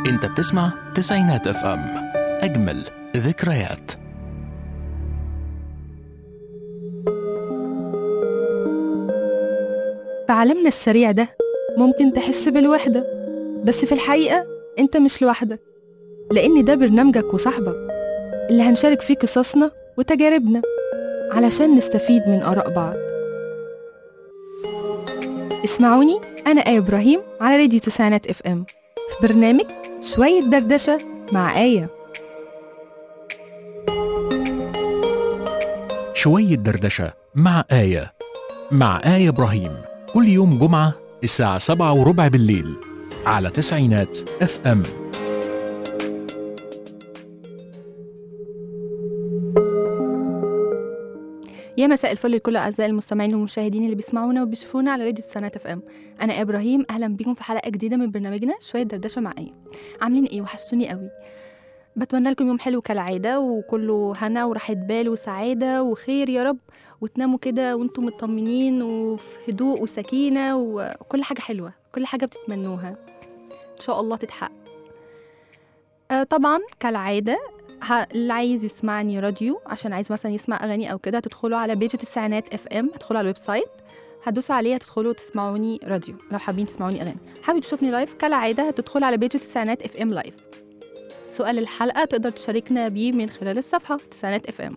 انت بتسمع تسعينات اف ام اجمل ذكريات في عالمنا السريع ده ممكن تحس بالوحدة بس في الحقيقة أنت مش لوحدك لأن ده برنامجك وصاحبك اللي هنشارك فيه قصصنا وتجاربنا علشان نستفيد من آراء بعض اسمعوني أنا آية إبراهيم على راديو تسعينات اف ام في برنامج شوية دردشة مع آية شوية دردشة مع آية مع آية إبراهيم كل يوم جمعة الساعة سبعة وربع بالليل على تسعينات اف ام يا مساء الفل لكل اعزائي المستمعين والمشاهدين اللي بيسمعونا وبيشوفونا على راديو تسعينات اف ام انا آية ابراهيم اهلا بيكم في حلقه جديده من برنامجنا شويه دردشه مع ايه عاملين ايه وحشتوني قوي بتمنى لكم يوم حلو كالعاده وكله هنا وراحه بال وسعاده وخير يا رب وتناموا كده وانتم مطمنين وفي هدوء وسكينه وكل حاجه حلوه كل حاجه بتتمنوها ان شاء الله تتحقق آه طبعا كالعاده ه- اللي عايز يسمعني راديو عشان عايز مثلا يسمع اغاني او كده هتدخلوا على بيج التسعينات اف ام هتدخلوا على الويب سايت هتدوسوا عليها تدخلوا تسمعوني راديو لو حابين تسمعوني اغاني حابب تشوفني لايف كالعاده هتدخلوا على بيج التسعينات اف ام لايف سؤال الحلقه تقدر تشاركنا بيه من خلال الصفحه تسعينات اف ام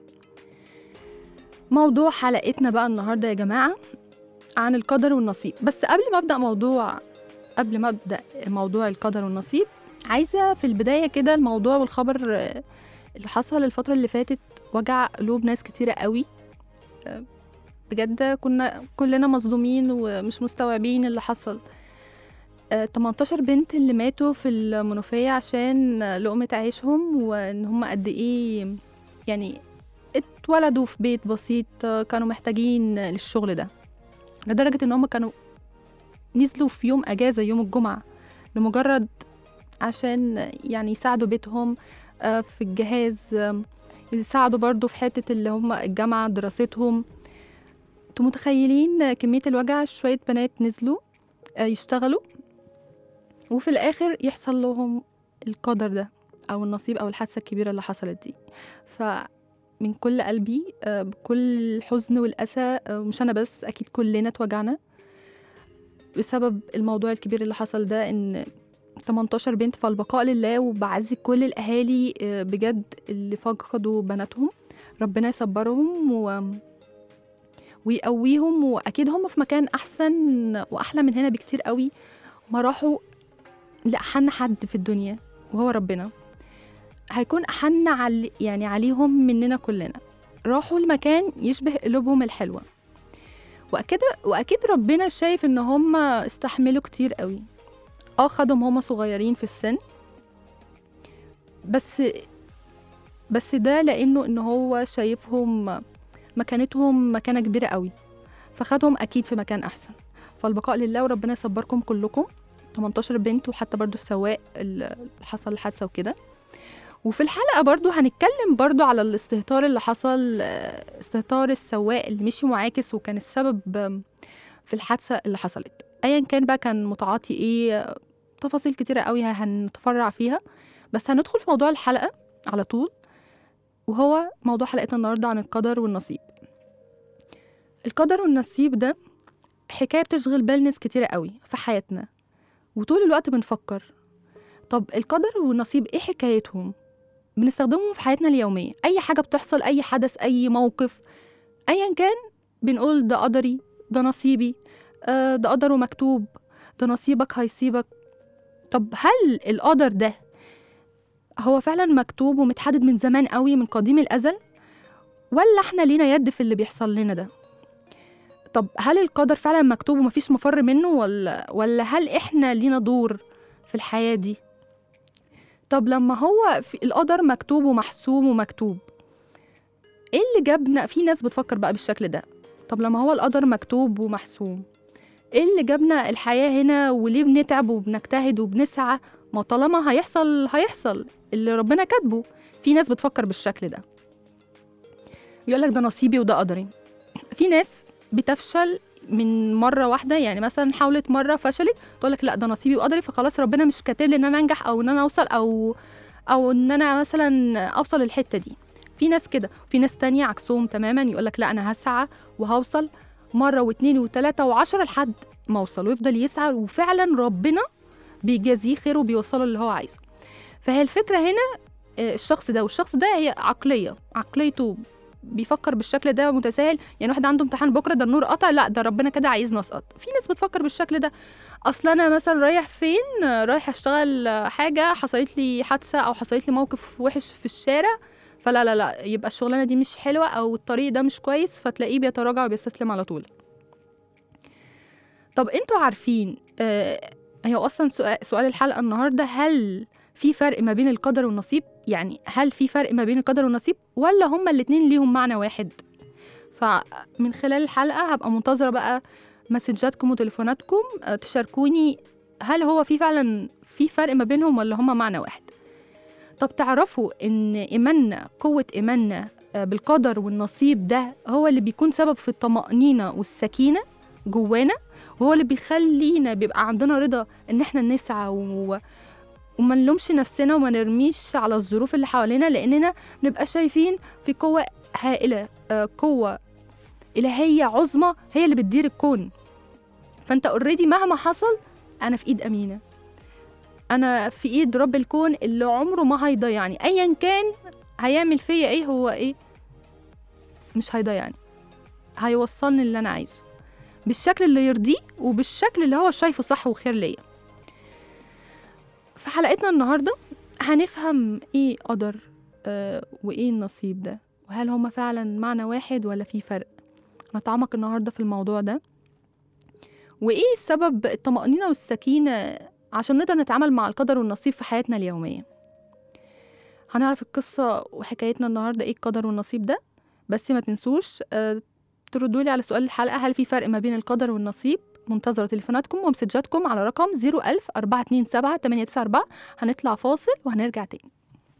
موضوع حلقتنا بقى النهارده يا جماعه عن القدر والنصيب بس قبل ما ابدا موضوع قبل ما ابدا موضوع القدر والنصيب عايزه في البدايه كده الموضوع والخبر آه، اللي حصل الفتره اللي فاتت وجع قلوب ناس كتيره قوي آه، بجد كنا كلنا مصدومين ومش مستوعبين اللي حصل آه، 18 بنت اللي ماتوا في المنوفية عشان لقمة عيشهم وإن هم قد إيه يعني اتولدوا في بيت بسيط آه، كانوا محتاجين للشغل ده لدرجة إن هم كانوا نزلوا في يوم أجازة يوم الجمعة لمجرد عشان يعني يساعدوا بيتهم آه، في الجهاز آم، يساعدوا برضو في حتة اللي هم الجامعة دراستهم انتوا متخيلين كمية الوجع شوية بنات نزلوا آه، يشتغلوا وفي الآخر يحصل لهم القدر ده أو النصيب أو الحادثة الكبيرة اللي حصلت دي فمن كل قلبي آه، بكل الحزن والأسى آه، مش أنا بس أكيد كلنا اتوجعنا بسبب الموضوع الكبير اللي حصل ده إن 18 بنت فالبقاء لله وبعزي كل الأهالي آه، بجد اللي فقدوا بناتهم ربنا يصبرهم و... ويقويهم وأكيد هم في مكان أحسن وأحلى من هنا بكتير قوي ما راحوا لأحن حد في الدنيا وهو ربنا هيكون أحن علي يعني عليهم مننا كلنا راحوا المكان يشبه قلوبهم الحلوة وأكيد وأكيد ربنا شايف إن هم استحملوا كتير قوي اه خدهم هما صغيرين في السن بس بس ده لانه ان هو شايفهم مكانتهم مكانه كبيره قوي فخدهم اكيد في مكان احسن فالبقاء لله وربنا يصبركم كلكم 18 بنت وحتى برضو السواق اللي حصل الحادثه وكده وفي الحلقه برضو هنتكلم برضو على الاستهتار اللي حصل آه، استهتار السواق اللي مشي معاكس وكان السبب آم، في الحادثه اللي حصلت ايا كان بقى كان متعاطي ايه تفاصيل كتيرة قوي هنتفرع فيها بس هندخل في موضوع الحلقة على طول وهو موضوع حلقتنا النهاردة عن القدر والنصيب القدر والنصيب ده حكاية بتشغل بال ناس كتيرة قوي في حياتنا وطول الوقت بنفكر طب القدر والنصيب ايه حكايتهم بنستخدمهم في حياتنا اليومية أي حاجة بتحصل أي حدث أي موقف أيا كان بنقول ده قدري ده نصيبي آه ده قدر ومكتوب ده نصيبك هيصيبك طب هل القدر ده هو فعلا مكتوب ومتحدد من زمان قوي من قديم الأزل ولا احنا لينا يد في اللي بيحصل لنا ده طب هل القدر فعلا مكتوب ومفيش مفر منه ولا ولا هل احنا لينا دور في الحياة دي طب لما هو في القدر مكتوب ومحسوم ومكتوب ايه اللي جابنا في ناس بتفكر بقى بالشكل ده طب لما هو القدر مكتوب ومحسوم ايه اللي جابنا الحياة هنا وليه بنتعب وبنجتهد وبنسعى ما طالما هيحصل هيحصل اللي ربنا كاتبه في ناس بتفكر بالشكل ده يقول لك ده نصيبي وده قدري في ناس بتفشل من مره واحده يعني مثلا حاولت مره فشلت تقول لك لا ده نصيبي وقدري فخلاص ربنا مش كاتب لي ان انا انجح او ان انا اوصل او او ان انا مثلا اوصل للحته دي في ناس كده في ناس تانية عكسهم تماما يقول لك لا انا هسعى وهوصل مره واثنين وثلاثه وعشرة لحد ما اوصل ويفضل يسعى وفعلا ربنا بيجازيه خير وبيوصله اللي هو عايزه فهي الفكره هنا آه، الشخص ده والشخص ده هي عقليه عقليته بيفكر بالشكل ده متساهل يعني واحد عنده امتحان بكره ده النور قطع لا ده ربنا كده عايزني اسقط في ناس بتفكر بالشكل ده اصل انا مثلا رايح فين آه، رايح اشتغل آه، حاجه حصلت لي حادثه او حصلت لي موقف وحش في الشارع فلا لا لا يبقى الشغلانه دي مش حلوه او الطريق ده مش كويس فتلاقيه بيتراجع وبيستسلم على طول طب انتوا عارفين آه هي اصلا سؤال, سؤال الحلقه النهارده هل في فرق ما بين القدر والنصيب يعني هل في فرق ما بين القدر والنصيب ولا هما الاتنين ليهم معنى واحد فمن خلال الحلقه هبقى منتظره بقى مسجاتكم وتليفوناتكم آه، تشاركوني هل هو في فعلا في فرق ما بينهم ولا هما معنى واحد طب تعرفوا ان ايماننا قوه ايماننا آه، بالقدر والنصيب ده هو اللي بيكون سبب في الطمأنينة والسكينة جوانا وهو اللي بيخلينا بيبقى عندنا رضا ان احنا نسعى و... وما نلومش نفسنا وما نرميش على الظروف اللي حوالينا لاننا نبقى شايفين في قوة هائلة آه، قوة إلهية عظمى هي اللي بتدير الكون فانت اوريدي مهما حصل انا في ايد امينه انا في ايد رب الكون اللي عمره ما هيضيعني ايا كان هيعمل فيا ايه هو ايه مش هيضيعني هيوصلني اللي انا عايزه بالشكل اللي يرضيه وبالشكل اللي هو شايفه صح وخير ليا في حلقتنا النهارده هنفهم ايه قدر آه وايه النصيب ده وهل هما فعلا معنى واحد ولا في فرق نتعمق النهارده في الموضوع ده وايه سبب الطمأنينة والسكينة عشان نقدر نتعامل مع القدر والنصيب في حياتنا اليومية هنعرف القصة وحكايتنا النهاردة ايه القدر والنصيب ده بس ما تنسوش آه، تردوا لي على سؤال الحلقة هل في فرق ما بين القدر والنصيب منتظرة تليفوناتكم ومسجاتكم على رقم 01000 427 894 هنطلع فاصل وهنرجع تاني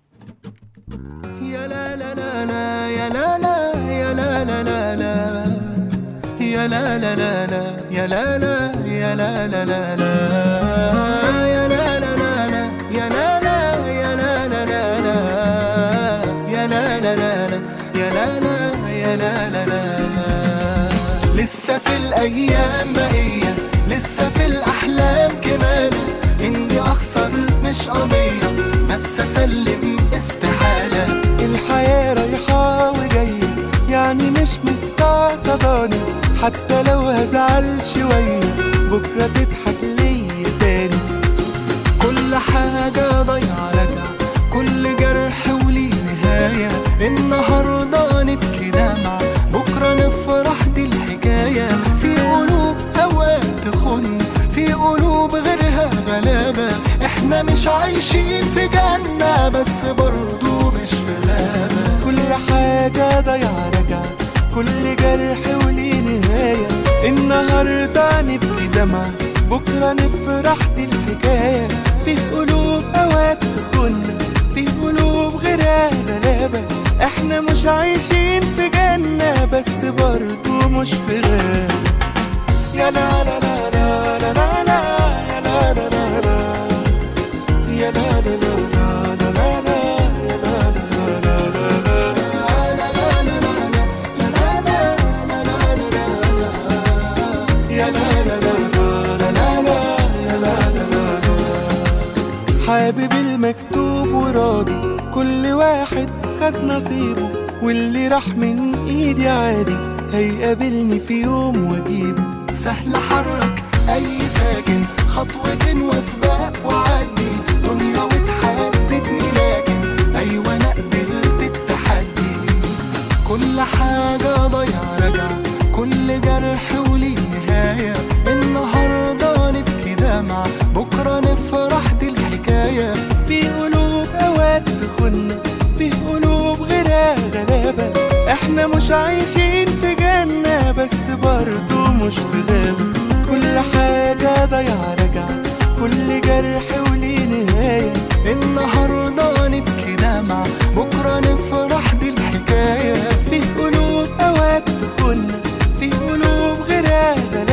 يا لا لا لا لا يا لا لا يا لا لا لا لا يا لا لا لا لا يا لا لا يا لا لا لا لا يا لا لا لا لا يا لا لا يا لا لا لا لا يا لا لا لا لا يا لا لا يا لا لا لا لا لسه في الايام بقيه لسه في الاحلام كمان اني اخسر مش قضيه بس اسلم استحاله الحياة رايحة وجاية يعني مش مستعصداني حتى لو هزعل شوية بكرة تضحك ليا تاني كل حاجة ضيعة رجع كل جرح وليه نهاية النهاردة نبكي دمع بكرة نفرح دي الحكاية في قلوب أوقات تخن في قلوب غيرها غلابة احنا مش عايشين في جنة بس برضو مش في غابة كل حاجة ضيعة رجع كل جرح وليه نهاية النهاردة نبكي دمع بكرة نفرح دي الحكاية في قلوب أوقات تخن في قلوب غيرها غلابة احنا مش عايشين في جنة بس برضو مش في غابة يا لا لا لا لا لا لا لا يا لا لا لا لا يا لا لا لا لا لا لا لا يا لا لا لا لا لا يا لا لا لا لا لا لا يا لا لا لا لا حابب المكتوب وراضي كل واحد خد نصيبه واللي راح من ايدي عادي هيقابلني في يوم واجيبه سهل حرك اي ساكن خطوة وسباق وعدي دنيا وتحددني لكن ايوه انا قبلت التحدي كل حاجة ضيع رجع كل جرح وليه نهاية النهاردة نبكي دمع بكرة نفرح دي الحكاية في قلوب اوقات تخن في قلوب غيرها غلابة احنا مش عايشين في جنة بس برضو مش في غابة كل حاجة ضيعة رجع كل جرح وليه نهاية النهاردة نبكي دمع بكرة نفرح دي الحكاية في قلوب اوقات تخن في قلوب غيرها غلابة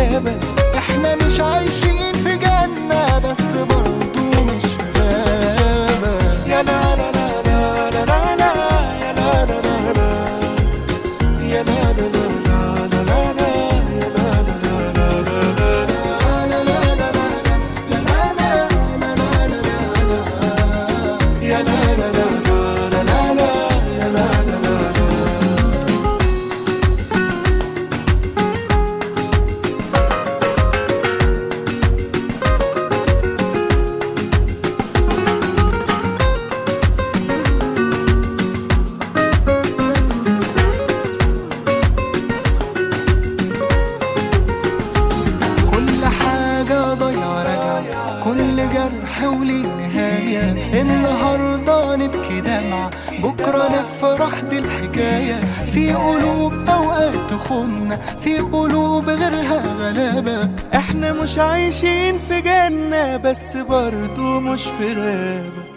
جرح وليه نهاية النهاردة نبكي دمعة بكرة نفرح دي الحكاية في قلوب أوقات تخن في قلوب غيرها غلابة احنا مش عايشين في جنة بس برضو مش في غابة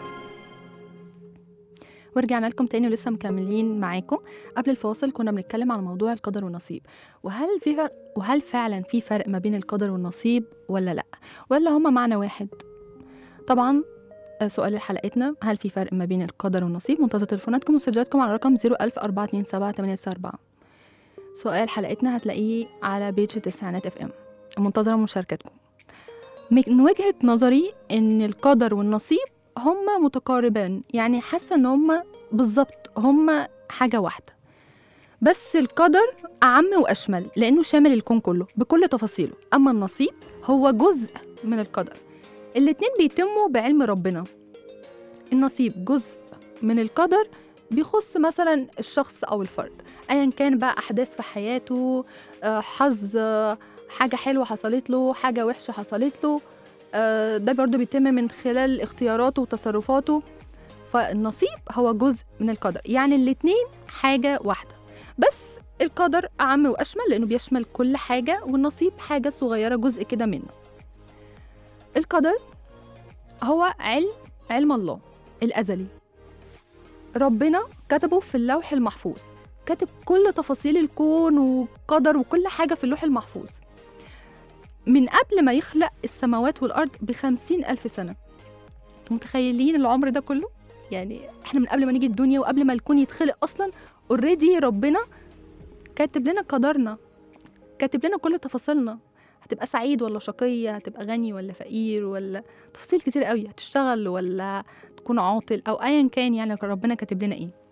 ورجعنا لكم تاني ولسه مكملين معاكم قبل الفاصل كنا بنتكلم عن موضوع القدر والنصيب وهل في ف... وهل فعلا في فرق ما بين القدر والنصيب ولا لا ولا هما معنى واحد طبعا آه، سؤال حلقتنا هل في فرق ما بين القدر والنصيب منتظر تليفوناتكم ومسجاتكم على رقم 01427 سؤال حلقتنا هتلاقيه على بيج تسعينات اف ام منتظرة مشاركتكم من وجهة نظري ان القدر والنصيب هما متقاربان يعني حاسة ان هما بالظبط هما حاجة واحدة بس القدر أعم وأشمل لأنه شامل الكون كله بكل تفاصيله أما النصيب هو جزء من القدر الاتنين بيتموا بعلم ربنا النصيب جزء من القدر بيخص مثلا الشخص أو الفرد أيا كان بقى أحداث في حياته آه، حظ آه، حاجة حلوة حصلت له حاجة وحشة حصلت له آه، ده برضو بيتم من خلال اختياراته وتصرفاته فالنصيب هو جزء من القدر يعني الاتنين حاجة واحدة بس القدر أعم وأشمل لأنه بيشمل كل حاجة والنصيب حاجة صغيرة جزء كده منه القدر هو علم علم الله الأزلي ربنا كتبه في اللوح المحفوظ كاتب كل تفاصيل الكون وقدر وكل حاجة في اللوح المحفوظ من قبل ما يخلق السماوات والأرض بخمسين ألف سنة انتوا متخيلين العمر ده كله؟ يعني احنا من قبل ما نيجي الدنيا وقبل ما الكون يتخلق أصلا اوريدي ربنا كاتب لنا قدرنا كاتب لنا كل تفاصيلنا هتبقى سعيد ولا شقية هتبقى غني ولا فقير ولا تفاصيل كتير قوي هتشتغل ولا تكون عاطل أو أيا كان يعني ربنا كاتب لنا إيه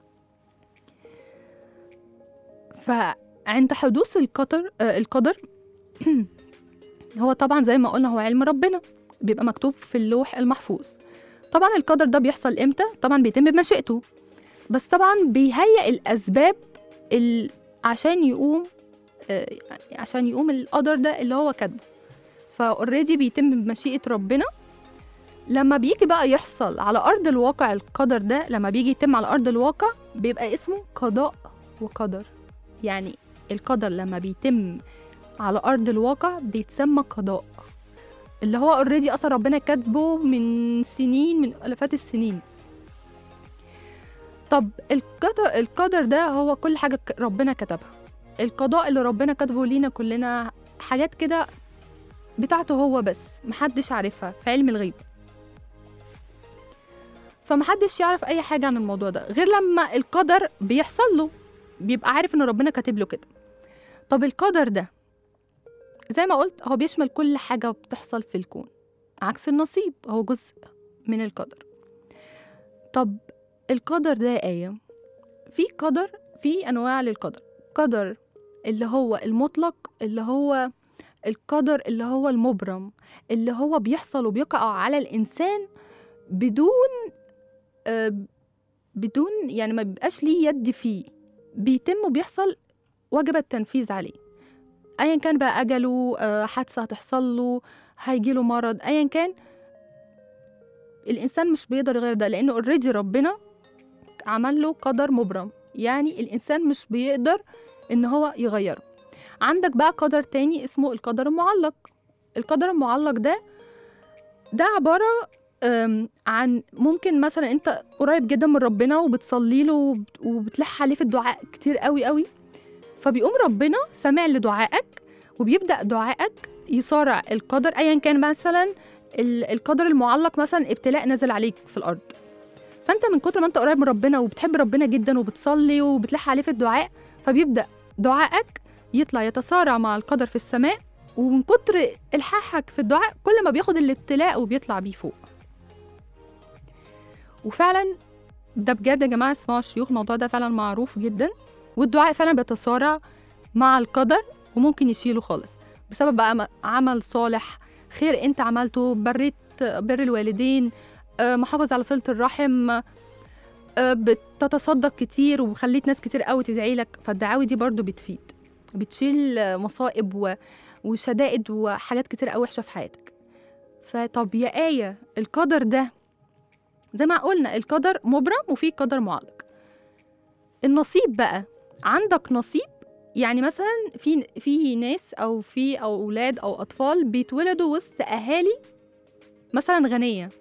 فعند حدوث القدر آه القدر هو طبعا زي ما قلنا هو علم ربنا بيبقى مكتوب في اللوح المحفوظ طبعا القدر ده بيحصل امتى طبعا بيتم بمشيئته بس طبعا بيهيئ الاسباب ال... عشان يقوم آه، عشان يقوم القدر ده اللي هو كاتبه فاوريدي بيتم بمشيئه ربنا لما بيجي بقى يحصل على ارض الواقع القدر ده لما بيجي يتم على ارض الواقع بيبقى اسمه قضاء وقدر يعني القدر لما بيتم على ارض الواقع بيتسمى قضاء اللي هو اوريدي اصلا ربنا كاتبه من سنين من الافات السنين طب القدر القدر ده هو كل حاجه ك- ربنا كتبها القضاء اللي ربنا كاتبه لينا كلنا حاجات كده بتاعته هو بس محدش عارفها في علم الغيب فمحدش يعرف اي حاجه عن الموضوع ده غير لما القدر بيحصل له بيبقى عارف ان ربنا كاتب له كده طب القدر ده زي ما قلت هو بيشمل كل حاجه بتحصل في الكون عكس النصيب هو جزء من القدر طب القدر ده آية في قدر في أنواع للقدر قدر اللي هو المطلق اللي هو القدر اللي هو المبرم اللي هو بيحصل وبيقع على الإنسان بدون آه بدون يعني ما بيبقاش ليه يد فيه بيتم وبيحصل وجب التنفيذ عليه ايا كان بقى اجله آه، حادثه هتحصل له هيجي له مرض ايا كان الانسان مش بيقدر يغير ده لانه اوريدي ربنا عمل له قدر مبرم يعني الانسان مش بيقدر ان هو يغيره عندك بقى قدر تاني اسمه القدر المعلق القدر المعلق ده ده عباره أم، عن ممكن مثلا انت قريب جدا من ربنا وبتصلي له وبت- وبتلح عليه في الدعاء كتير قوي قوي فبيقوم ربنا سامع لدعائك وبيبدا دعائك يصارع القدر ايا كان مثلا ال- القدر المعلق مثلا ابتلاء نزل عليك في الارض فانت من كتر ما انت قريب من ربنا وبتحب ربنا جدا وبتصلي وبتلح عليه في الدعاء فبيبدا دعائك يطلع يتصارع مع القدر في السماء ومن كتر الحاحك في الدعاء كل ما بياخد الابتلاء وبيطلع بيه فوق وفعلا ده بجد يا جماعه اسمعوا الشيوخ الموضوع ده فعلا معروف جدا والدعاء فعلا بيتصارع مع القدر وممكن يشيله خالص بسبب بقى م- عمل صالح خير انت عملته بريت بر الوالدين آه، محافظ على صلة الرحم آه، بتتصدق كتير وخليت ناس كتير قوي تدعي لك فالدعاوي دي برضو بتفيد بتشيل آه، مصائب و- وشدائد وحاجات كتير قوي وحشة في حياتك فطب يا آية القدر ده زي ما قلنا القدر مبرم وفي قدر معلق النصيب بقى عندك نصيب يعني مثلا في في ناس او في اولاد او اطفال بيتولدوا وسط اهالي مثلا غنيه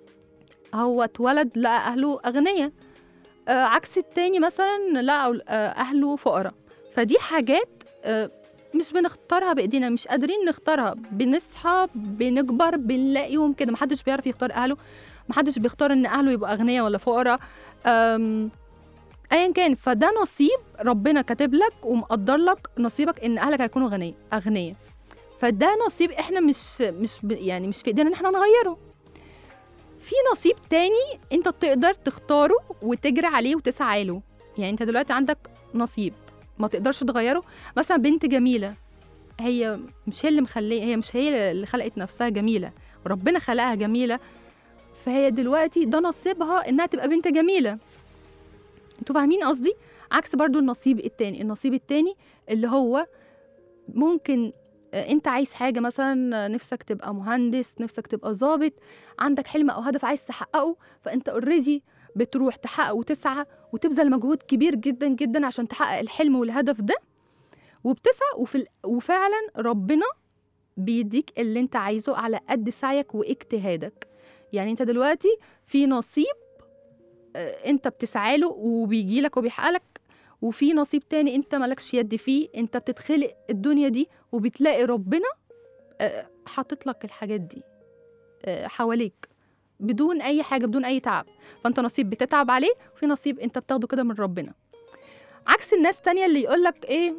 هو اتولد لقى اهله اغنياء آه عكس التاني مثلا لقى أول- آه اهله فقراء فدي حاجات آه مش بنختارها بايدينا مش قادرين نختارها بنصحى بنكبر بنلاقيهم كده محدش بيعرف يختار اهله محدش بيختار ان اهله يبقوا اغنياء ولا فقراء آم، ايا كان فده نصيب ربنا كاتب لك ومقدر لك نصيبك ان اهلك هيكونوا غنياء اغنياء فده نصيب احنا مش مش ب- يعني مش في ايدينا ان احنا نغيره في نصيب تاني انت تقدر تختاره وتجري عليه وتسعى له يعني انت دلوقتي عندك نصيب ما تقدرش تغيره مثلا بنت جميله هي مش هي اللي مخليه هي مش هي اللي خلقت نفسها جميله ربنا خلقها جميله فهي دلوقتي ده نصيبها انها تبقى بنت جميله انتوا فاهمين قصدي عكس برضو النصيب التاني النصيب التاني اللي هو ممكن آه، انت عايز حاجه مثلا آه، نفسك تبقى مهندس نفسك تبقى ظابط عندك حلم او هدف عايز تحققه فانت اوريدي بتروح تحقق وتسعى وتبذل مجهود كبير جدا جدا عشان تحقق الحلم والهدف ده وبتسعى وفي ال... وفعلا ربنا بيديك اللي انت عايزه على قد سعيك واجتهادك يعني انت دلوقتي في نصيب آه، انت بتسعى له وبيجي لك وبيحقق لك وفي نصيب تاني انت مالكش يد فيه انت بتتخلق الدنيا دي وبتلاقي ربنا آه، حاطط لك الحاجات دي آه، حواليك بدون اي حاجه بدون اي تعب فانت نصيب بتتعب عليه وفي نصيب انت بتاخده كده من ربنا عكس الناس تانية اللي يقولك ايه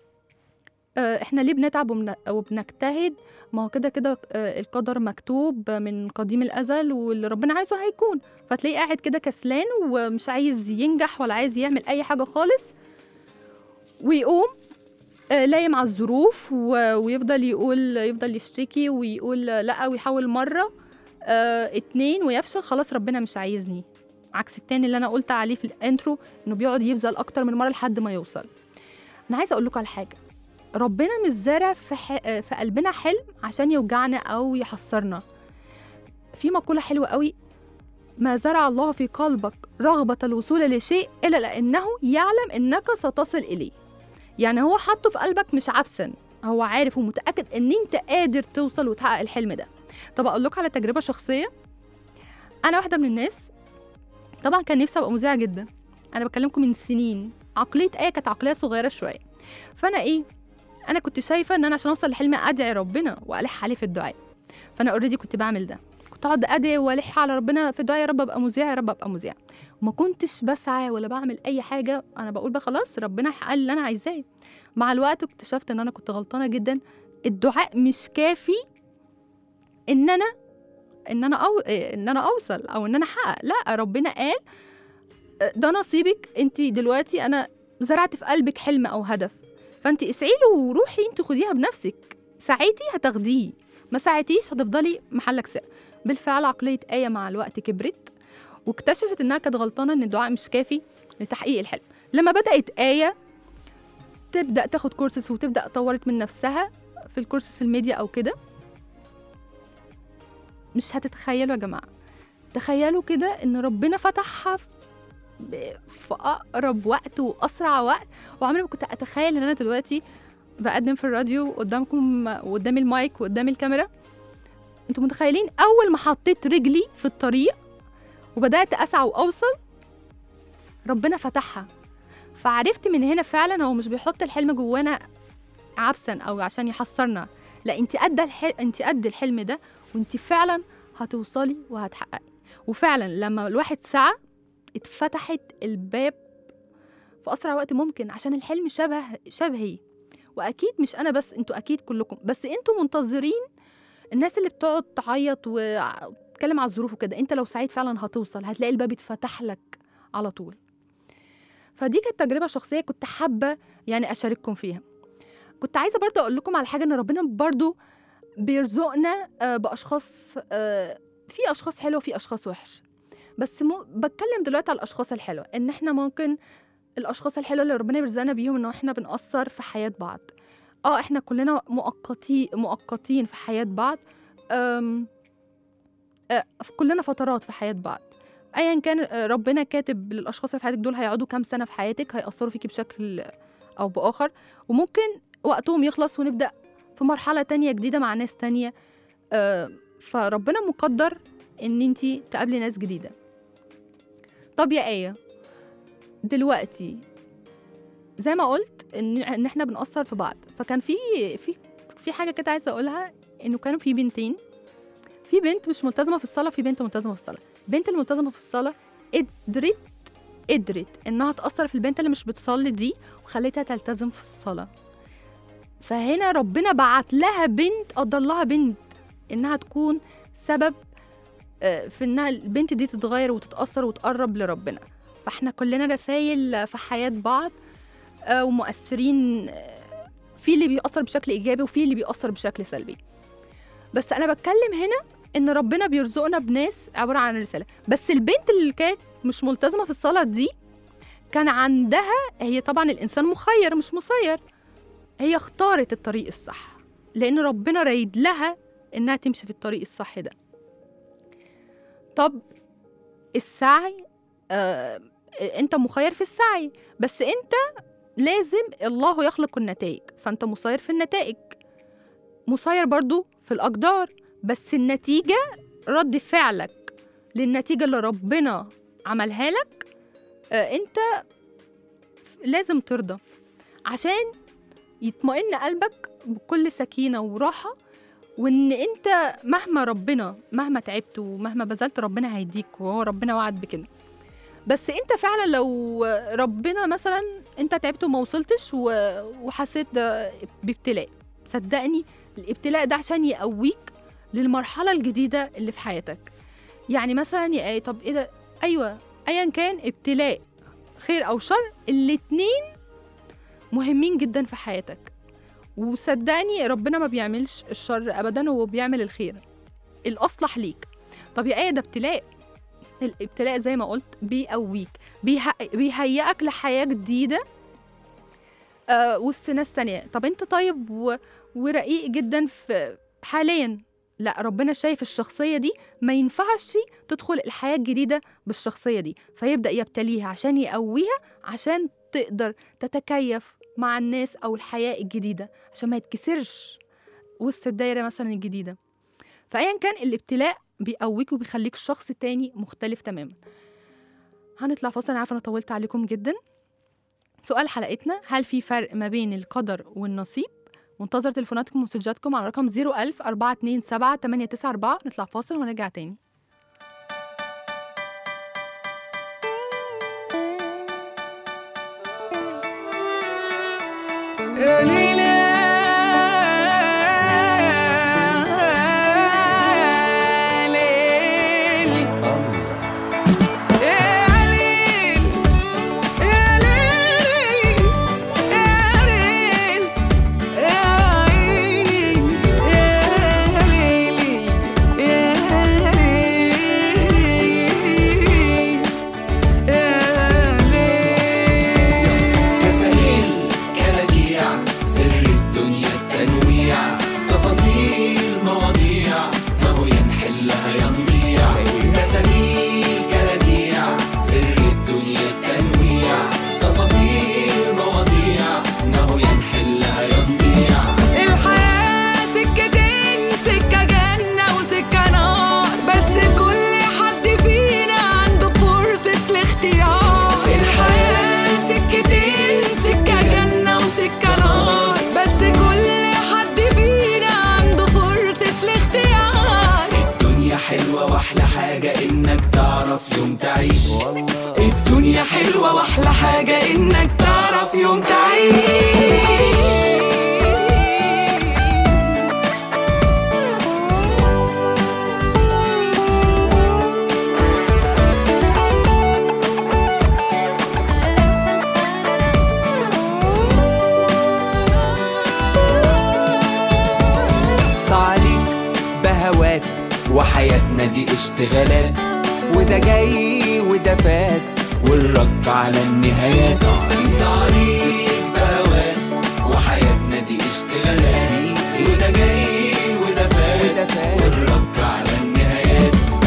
آه، احنا ليه بنتعب وبن- وبنجتهد ما هو كده كده آه، القدر مكتوب من قديم الازل واللي ربنا عايزه هيكون فتلاقيه قاعد كده كسلان ومش عايز ينجح ولا عايز يعمل اي حاجه خالص ويقوم آه، لايم على الظروف و- ويفضل يقول يفضل يشتكي ويقول لا ويحاول مره آه، اتنين ويفشل خلاص ربنا مش عايزني عكس التاني اللي انا قلت عليه في الانترو انه بيقعد يبذل اكتر من مره لحد ما يوصل انا عايزه اقول لكم على حاجه ربنا مش زارع في, ح... في قلبنا حلم عشان يوجعنا او يحسرنا في مقوله حلوه قوي ما زرع الله في قلبك رغبة الوصول لشيء إلا لأنه يعلم إنك ستصل إليه يعني هو حاطه في قلبك مش عبثا هو عارف ومتأكد إن أنت قادر توصل وتحقق الحلم ده طب أقول لكم على تجربة شخصية أنا واحدة من الناس طبعا كان نفسي أبقى مذيعة جدا أنا بكلمكم من سنين عقلية آية كانت عقلية صغيرة شوية فأنا إيه أنا كنت شايفة إن أنا عشان أوصل لحلمي أدعي ربنا وألح عليه في الدعاء فأنا أوريدي كنت بعمل ده كنت اقعد ادعي والح على ربنا في الدعاء يا رب ابقى مذيع يا رب ابقى مذيع وما كنتش بسعى ولا بعمل اي حاجه انا بقول بقى خلاص ربنا هيحقق لي اللي انا عايزاه مع الوقت اكتشفت ان انا كنت غلطانه جدا الدعاء مش كافي ان انا ان انا أو... ان انا اوصل او ان انا احقق لا ربنا قال ده نصيبك انت دلوقتي انا زرعت في قلبك حلم او هدف فانت اسعي له وروحي انت خديها بنفسك سعيتي هتاخديه ما ساعتيش هتفضلي محلك سر بالفعل عقلية آية مع الوقت كبرت واكتشفت إنها كانت غلطانة إن الدعاء مش كافي لتحقيق الحلم لما بدأت آية تبدأ تاخد كورسز وتبدأ طورت من نفسها في الكورسز الميديا أو كده مش هتتخيلوا يا جماعة تخيلوا كده إن ربنا فتحها في- في أقرب وقت وأسرع وقت وعمري ما كنت أتخيل إن أنا دلوقتي بقدم في الراديو قدامكم وقدامي المايك وقدامي الكاميرا انتوا متخيلين اول ما حطيت رجلي في الطريق وبدات اسعى واوصل ربنا فتحها فعرفت من هنا فعلا هو مش بيحط الحلم جوانا عبثا او عشان يحصرنا لا انت قد الحل... انت قد الحلم ده وانت فعلا هتوصلي وهتحققي وفعلا لما الواحد سعى اتفتحت الباب في اسرع وقت ممكن عشان الحلم شبه شبهي واكيد مش انا بس انتوا اكيد كلكم بس انتوا منتظرين الناس اللي بتقعد تعيط وتتكلم على الظروف وكده انت لو سعيد فعلا هتوصل هتلاقي الباب اتفتح لك على طول فدي كانت تجربه شخصيه كنت حابه يعني اشارككم فيها كنت عايزه برضو اقول لكم على حاجه ان ربنا برضو بيرزقنا آه، باشخاص آه، في اشخاص حلوه وفي اشخاص وحش بس مو بتكلم دلوقتي على الاشخاص الحلوه ان احنا ممكن الاشخاص الحلوه اللي ربنا بيرزقنا بيهم ان احنا بنأثر في حياه بعض اه احنا كلنا مؤقتي مؤقتين في حياه بعض أم آه، كلنا فترات في حياه بعض ايا كان آه، ربنا كاتب للاشخاص اللي في حياتك دول هيقعدوا كام سنه في حياتك هيأثروا فيكي بشكل او باخر وممكن وقتهم يخلص ونبدا في مرحله تانية جديده مع ناس تانية آه، فربنا مقدر ان انتي تقابلي ناس جديده طب يا ايه دلوقتي زي ما قلت ان ان احنا بنأثر في بعض فكان في في في حاجه كده عايزه اقولها انه كانوا في بنتين في بنت مش ملتزمه في الصلاه في بنت ملتزمه في الصلاه البنت الملتزمه في الصلاه قدرت قدرت انها تاثر في البنت اللي مش بتصلي دي وخلتها تلتزم في الصلاه فهنا ربنا بعت لها بنت قدر لها بنت انها تكون سبب آه، في انها البنت دي تتغير وتتاثر وتقرب لربنا فاحنا كلنا رسائل في حياه بعض آه، ومؤثرين آه، في اللي بيأثر بشكل ايجابي وفي اللي بيأثر بشكل سلبي بس انا بتكلم هنا ان ربنا بيرزقنا بناس عباره عن رساله بس البنت اللي كانت مش ملتزمه في الصلاه دي كان عندها هي طبعا الانسان مخير مش مسير هي اختارت الطريق الصح لان ربنا رايد لها انها تمشي في الطريق الصح ده طب السعي آه انت مخير في السعي بس انت لازم الله يخلق النتائج فانت مسير في النتائج مسير برضو في الاقدار بس النتيجه رد فعلك للنتيجه اللي ربنا عملها لك آه انت لازم ترضى عشان يطمئن قلبك بكل سكينه وراحه وان انت مهما ربنا مهما تعبت ومهما بذلت ربنا هيديك وهو ربنا وعد بكده بس انت فعلا لو ربنا مثلا انت تعبت وما وصلتش و- وحسيت ده بابتلاء صدقني الابتلاء ده عشان يقويك للمرحله الجديده اللي في حياتك يعني مثلا يا ايه طب ايه ده ايوه ايا كان ابتلاء خير او شر الاتنين مهمين جدا في حياتك وصدقني ربنا ما بيعملش الشر ابدا هو بيعمل الخير الاصلح ليك طب يا ايه ده ابتلاء الابتلاء زي ما قلت بيقويك بيه... بيهيئك لحياه جديده آه وسط ناس تانية طب انت طيب و... ورقيق جدا في حاليا لا ربنا شايف الشخصية دي ما ينفعش تدخل الحياة الجديدة بالشخصية دي فيبدأ يبتليها عشان يقويها عشان تقدر تتكيف مع الناس أو الحياة الجديدة عشان ما يتكسرش وسط الدايرة مثلا الجديدة فأيا كان الابتلاء بيقويك وبيخليك شخص تاني مختلف تماما هنطلع فاصل أنا عارفة أنا طولت عليكم جدا سؤال حلقتنا هل في فرق ما بين القدر والنصيب منتظر تليفوناتكم ومسجاتكم على رقم 01000 427 894 نطلع فاصل ونرجع تاني يا ليلى ليلي يا ليل يا ليل يا ليل يا عيني يا ليلي يا ليل يا ليل كسائل كلاكيع سر الدنيا التنويع تفاصيل مواضيع ما هو ينحلها ينضيع كسائل كلاكيع سر الدنيا التنويع تفاصيل مواضيع ما هو ينحلها ينضيع الحياة سكتين سكة جنة وسكة نار بس كل حد فينا عنده فرصة الاختيار الحياة سكتين سكة جنة وسكة نار بس كل حد فينا عنده فرصة الاختيار الدنيا حلوة واحلى حاجة انك تعرف يوم تعيش الدنيا حلوة واحلى حاجة انك تعرف يوم تعيش صعليك بهوات وحياتنا دي اشتغالات وده جاي وده فات والرك على النهايات صعليك بهوات وحياتنا دي اشتغالات وده جاي وده فات والرك على النهايات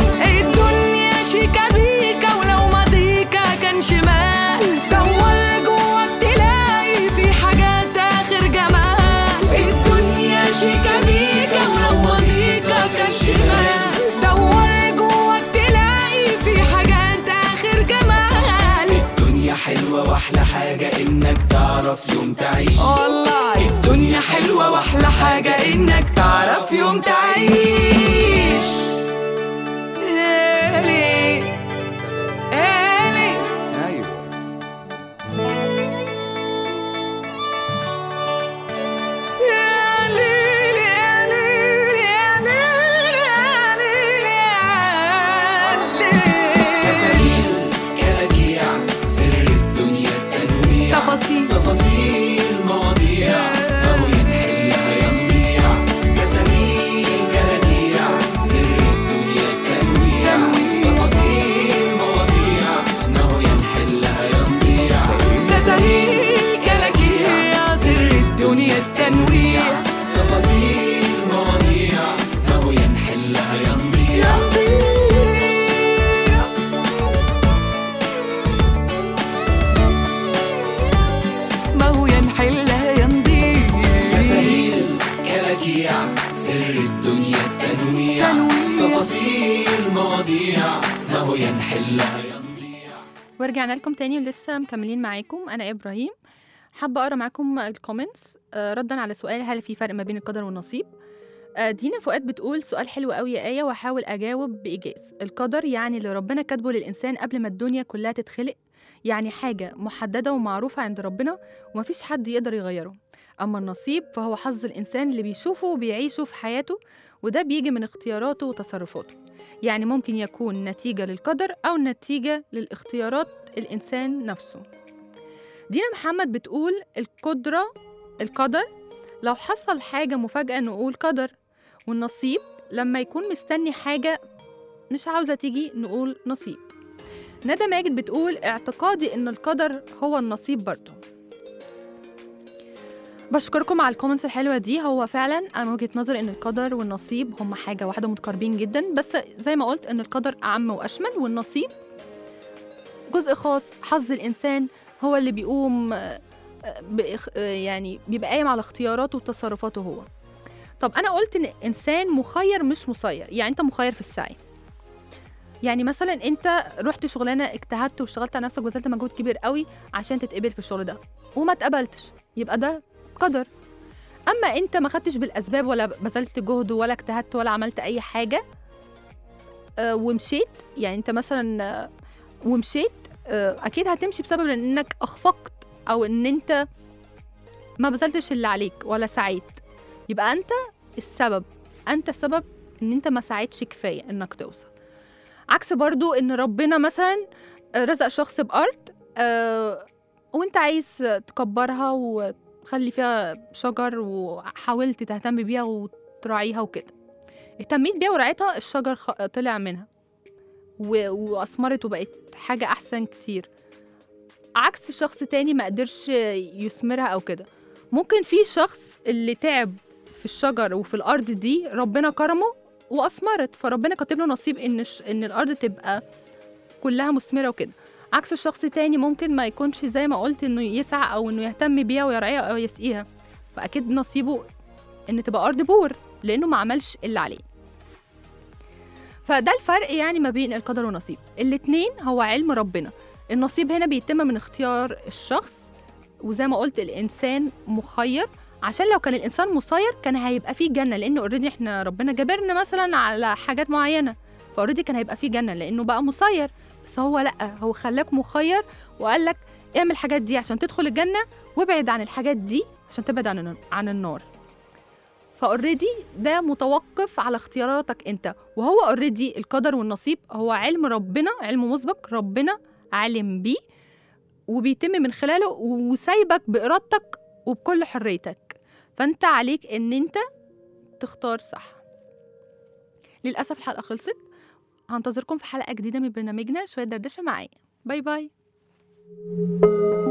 تعيش والله الدنيا حلوة واحلى حاجة انك تعرف يوم تعيش إلي إلي ايوه يا ليل يا ليل يا ليل يا ليل يا ليل تساليل كلاكيع سر الدنيا التنويع تفاصيل تفاصيل مواضيع أو ينحلها ينبيع تساليل كلاكيع سر الدنيا التنويع تفاصيل مواضيع أو ينحلها ينبيع تساليل كلاكيع سر الدنيا التنويع تفاصيل مواضيع أو ينحلها ينبيع ما هو ينحلها ينضيع تساليل كلاكيع سر الدنيا التنويع تنويع. تفاصيل مواضيع ما هو ينحلها ينبيع ورجعنا لكم تاني ولسه مكملين معاكم انا ابراهيم حابه اقرا معاكم الكومنتس آه، ردا على سؤال هل في فرق ما بين القدر والنصيب آه، دينا فؤاد بتقول سؤال حلو قوي يا آية وأحاول أجاوب بإيجاز القدر يعني اللي ربنا كاتبه للإنسان قبل ما الدنيا كلها تتخلق يعني حاجة محددة ومعروفة عند ربنا ومفيش حد يقدر يغيره أما النصيب فهو حظ الإنسان اللي بيشوفه وبيعيشه في حياته وده بيجي من اختياراته وتصرفاته يعني ممكن يكون نتيجة للقدر أو نتيجة للاختيارات الإنسان نفسه دينا محمد بتقول القدرة القدر لو حصل حاجة مفاجأة نقول قدر والنصيب لما يكون مستني حاجة مش عاوزة تيجي نقول نصيب ندى ماجد بتقول اعتقادي ان القدر هو النصيب برضه بشكركم على الكومنتس الحلوة دي هو فعلا أنا من وجهة نظري إن القدر والنصيب هما حاجة واحدة متقاربين جدا بس زي ما قلت إن القدر أعم وأشمل والنصيب جزء خاص حظ الإنسان هو اللي بيقوم آه، آه، بإخ... آه، يعني بيبقى قايم على اختياراته وتصرفاته هو طب أنا قلت إن إنسان مخير مش مسير يعني أنت مخير في السعي يعني مثلا انت رحت شغلانه اجتهدت واشتغلت على نفسك وبذلت مجهود كبير قوي عشان تتقبل في الشغل ده وما اتقبلتش يبقى ده قدر اما انت ما خدتش بالاسباب ولا بذلت جهد ولا اجتهدت ولا عملت اي حاجه آه ومشيت يعني انت مثلا آه ومشيت آه اكيد هتمشي بسبب انك اخفقت او ان انت ما بذلتش اللي عليك ولا سعيت يبقى انت السبب انت السبب ان انت ما ساعدتش كفايه انك توصل عكس برضو ان ربنا مثلا آه، رزق شخص بارض آه، وانت عايز تكبرها وتخلي فيها شجر وحاولت تهتم بيها وتراعيها وكده اهتميت بيها ورعيتها الشجر خ- طلع منها و- واثمرت وبقت حاجه احسن كتير عكس شخص تاني ما قدرش يثمرها او كده ممكن في شخص اللي تعب في الشجر وفي الارض دي ربنا كرمه واثمرت فربنا كاتب له نصيب ان ش... ان الارض تبقى كلها مثمره وكده عكس الشخص تاني ممكن ما يكونش زي ما قلت انه يسعى او انه يهتم بيها ويرعيها او يسقيها فاكيد نصيبه ان تبقى ارض بور لانه ما عملش اللي عليه فده الفرق يعني ما بين القدر والنصيب الاتنين هو علم ربنا النصيب هنا بيتم من اختيار الشخص وزي ما قلت الانسان مخير عشان لو كان الانسان مسير كان هيبقى فيه جنه لان اوريدي احنا ربنا جابرنا مثلا على حاجات معينه فاوريدي كان هيبقى فيه جنه لانه بقى مسير بس هو لا هو خلاك مخير وقال لك اعمل الحاجات دي عشان تدخل الجنه وابعد عن الحاجات دي عشان تبعد عن عن النار فاوريدي ده متوقف على اختياراتك انت وهو اوريدي القدر والنصيب هو علم ربنا علم مسبق ربنا عالم بيه وبيتم من خلاله وسايبك بارادتك وبكل حريتك فانت عليك ان انت تختار صح للاسف الحلقه خلصت هنتظركم في حلقه جديده من برنامجنا شويه دردشه معايا باي باي